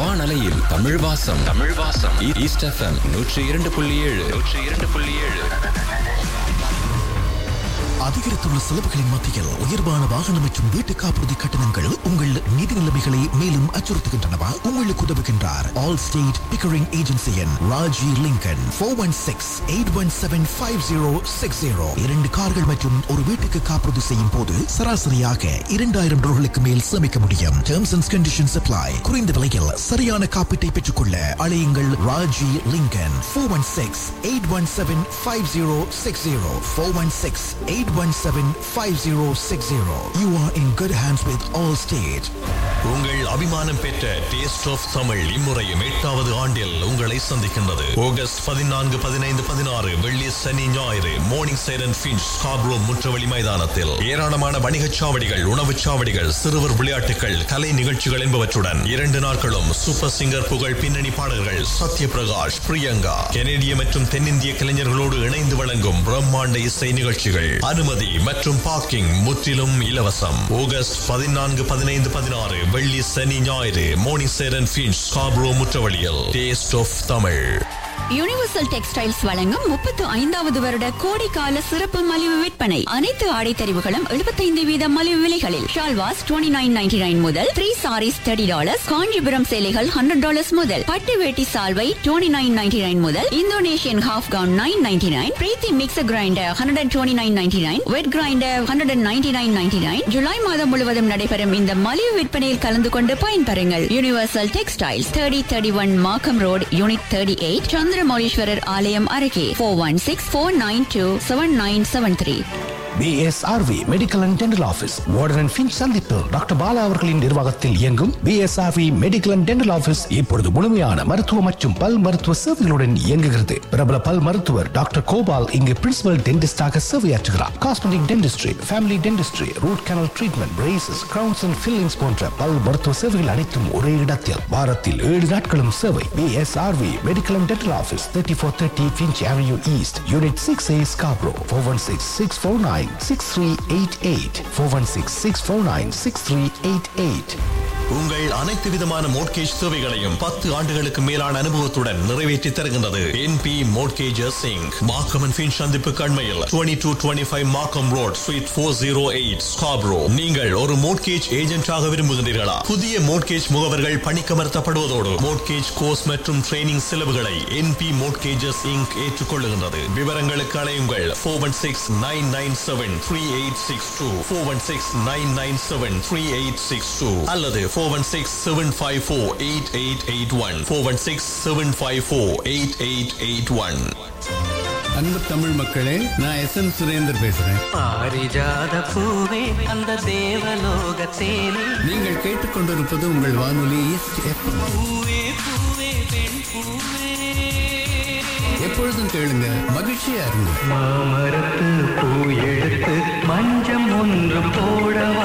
வானலையில் தமிழ் வாசம் தமிழ் வாசம் ஈ- ஈஸ்ட் எஃப்எம் நூற்றி இரண்டு புள்ளி ஏழு நூற்றி இரண்டு புள்ளி ஏழு அதிகரித்துள்ள செலவுகளின் மத்தியில் உயர்வான வாகனம் மற்றும் வீட்டு காப்புறுதி கட்டணங்கள் உங்கள் நிதி நிலைமைகளை மேலும் அச்சுறுத்துகின்றனவா உங்களுக்கு உதவுகின்றார் ஆல் ஸ்டேட் பிக்கரிங் ஏஜென்சியின் Raji Lingan four one six eight one seven five zero six zero இரண்டு கார்கள் மற்றும் ஒரு வீட்டுக்கு காப்புறுதி செய்யும் போது சராசரியாக இரண்டாயிரம் டாலர்களுக்கு மேல் சேமிக்க முடியும் டேர்ம்ஸ் அண்ட் கண்டிஷன்ஸ் அப்ளை குறைந்த விலையில் சரியான காப்பீட்டை பெற்றுக்கொள்ள அழையுங்கள் Raji Lingan four one six eight one seven five zero six zero four one six eight one seven five zero six zero you are in good hands with Allstate உங்கள் அபிமானம் பெற்ற taste of Tamil இம்முறையும் எட்டாவது ஆண்டில் உங்களை சந்திக்கின்றது ஆகஸ்ட் பதினான்கு பதினைந்து பதினாறு வெள்ளி சனி ஞாயிறு மோர்னிங் சைரன் ஃபின்ச் ஸ்காப்ரோ முற்றவழி மைதானத்தில் ஏராளமான வணிகச் சாவடிகள் உணவுச் சாவடிகள் சிறுவர் விளையாட்டுகள் கலை நிகழ்ச்சிகள் என்பவற்றுடன் இரண்டு நாட்களும் சூப்பர் சிங்கர் புகழ் பின்னணி பாடல்கள் சத்ய பிரகாஷ் பிரியங்கா கெனடிய மற்றும் தென்னிந்திய கலைஞர்களோடு இணைந்து வழங்கும் பிரம்மாண்ட இசை நிகழ்ச்சிகள் அனுமதி மற்றும் பார்க்கிங் முற்றிலும் இலவசம் ஆகஸ்ட் பதினான்கு பதினைந்து பதினாறு வெள்ளி சனி ஞாயிறு மோனிசேரன் ஃபின்ச் ஸ்காப்ரோ முற்றவழியில் taste of Tamil universal textiles வழங்கும் முப்பத்து ஐந்தாவது வருட கோடைக்கால சிறப்பு மலிவு விற்பனை அனைத்து ஆடை தெரிவுகளும் 75% வீத மலிவு விலைகளில் ஷால்வாஸ் 29.99 நைன் நைன்டி நைன் முதல் three saris thirty dollars Kanchipuram சேலைகள் ஹண்ட்ரட் டாலர்ஸ் முதல் பட்டு வேட்டி சால்வை 29.99 நைன் நைன்டி நைன் முதல் Indonesian half gown nine ninety nine Preethi mixer grinder hundred and twenty nine ninety nine wet grinder hundred and ninety nine ninety nine July மாதம் முழுவதும் நடைபெறும் இந்த மலிவு விற்பனையில் கலந்து கொண்டு பயன்பெறுங்கள் universal textiles thirty thirty one Markham road unit thirty eight Chandramouleeswarar ஆலயம் அருகே four one six four nine two seven nine seven three PSRV medical and dental office Warden and Finch சந்திப்பு டாக்டர் பாலா அவர்களின் நிர்வாகத்தில் இயங்கும் PSRV medical and dental office இப்பொழுது முழுமையான மருத்துவ மற்றும் பல் மருத்துவ சேவைகளுடன் இயங்குகிறது பிரபல பல் மருத்துவர் டாக்டர் கோபால் இங்கு பிரின்சிபல் டென்டிஸ்டாக சேவையாற்றுகிறார் cosmetic dentistry family dentistry root canal treatment braces crowns and fillings போன்ற பல் மருத்துவ சேவைகள் அனைத்தும் ஒரே இடத்தில் வாரத்தில் ஏழு நாட்களும் சேவை PSRV medical and dental office thirty four thirty Finch avenue east unit six A Scarborough four one six six four nine six three eight eight four one six six four nine six three eight eight உங்கள் அனைத்து விதமான mortgage சேவைகளையும் பத்து ஆண்டுகளுக்கு மேலான அனுபவத்துடன் நிறைவேற்றி தருகின்றது NP mortgages Singh மார்க்கம் அண்ட் ஃபின் சந்திப்பு கண்மையில் twenty two twenty five Markham road suite four zero eight Scarborough நீங்கள் ஒரு மோட்கேஜ் ஏஜென்டாக விரும்புகின்றீர்களா புதிய மோட்கேஜ் முகவர்கள் பணிக்கமர்த்தப்படுவதோடு மோட்கேஜ் கோர்ஸ் மற்றும் ட்ரைனிங் செலவுகளை என்பி மோட்கேஜஸ் இங்க் ஏற்றுக்கொள்ளுகின்றது விவரங்களுக்கு அலையுங்கள் four one six nine nine seven three eight six two four one six nine nine seven three eight six two அல்லது four one six seven five four eight eight eight one four one six seven five four eight eight eight one அன்பு தமிழ் மக்களே நான் S M Surender பேசுறேன் பாரிஜாத பூவே அந்த தேவலோக தேனே நீங்கள் கேட்டுக்கொண்டிருப்பது உங்கள் வானொலி ஈஸ்ட் எஃப்எம் பூவே பூவே பெண் பூவே எப்பொழுதும் கேளுங்க மகிழ்ச்சியா இருங்க மாமரத்து பூ எடுத்து மஞ்சம் ஒன்று போடவா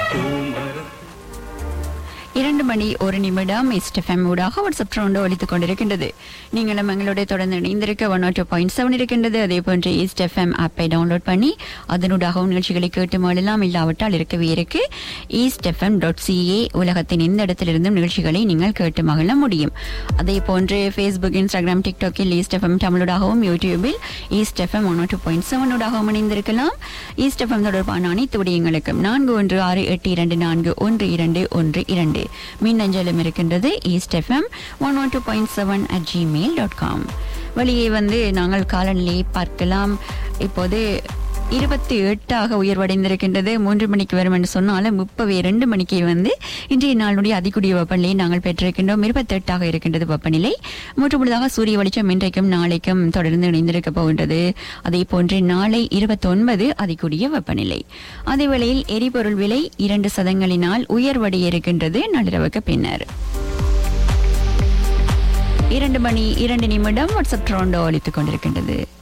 இரண்டு மணி ஒரு நிமிடம் இஸ்டெஃபம் ஊடாக வாட்ஸ்அப் ட்ரோண்டோ ஒலித்துக் கொண்டிருக்கின்றது நீங்களும் எங்களோட தொடர்ந்து இணைந்திருக்க ஒன் நாட் பாயிண்ட் செவன் இருக்கின்றது அதே போன்று ஈஸ்ட் எஃப்எம் ஆப்பை டவுன்லோட் பண்ணி அதனூடாகவும் நிகழ்ச்சிகளை கேட்டு மாடலாம் இல்லாவிட்டால் இருக்கவே இருக்கு ஈஸ்ட் எஃப்எம் டாட் சிஏ உலகத்தின் எந்த இடத்திலிருந்தும் நிகழ்ச்சிகளை நீங்கள் கேட்டு மகிழ முடியும் அதே போன்று ஃபேஸ்புக் இன்ஸ்டாகிராம் டிக்டாக்கில் ஈஸ்ட் எஃப்எம் தமிழூடாகவும் யூடியூபில் East FM one nought point seven ஊடாகவும் இணைந்திருக்கலாம் ஈஸ்ட் எஃப்எம் தொடர்பான அனைத்து விடயங்களுக்கும் நான்கு ஒன்று ஆறு எட்டு இரண்டு நான்கு ஒன்று இரண்டு ஒன்று இரண்டு மின்னஞ்சலும் இருக்கின்றது East FM one one two point seven at Gmail dot com வெளியே வந்து நாங்கள் காலநிலையை பார்க்கலாம் இப்போது இருபத்தி எட்டாக உயர்வடைந்திருக்கின்றது மூன்று மணிக்கு வரும் என்று சொன்னாலும் முப்பவே ரெண்டு மணிக்கு வந்து இன்றைய நாளுடைய அதிகூடிய வெப்பநிலையை நாங்கள் பெற்றிருக்கின்றோம் இருபத்தி எட்டாக இருக்கின்றது வெப்பநிலை மூன்று முழுதாக சூரிய வெளிச்சம் இன்றைக்கும் நாளைக்கும் தொடர்ந்து இணைந்திருக்க போகின்றது அதே போன்று நாளை இருபத்தொன்பது அதிகூடிய வெப்பநிலை அதே வேளையில் எரிபொருள் விலை இரண்டு சதங்களினால் உயர்வடைய இருக்கின்றது நள்ளிரவுக்கு பின்னர் இரண்டு மணி இரண்டு நிமிடம் வாட்ஸ்அப் ட்ரோண்டோ அளித்துக் கொண்டிருக்கின்றது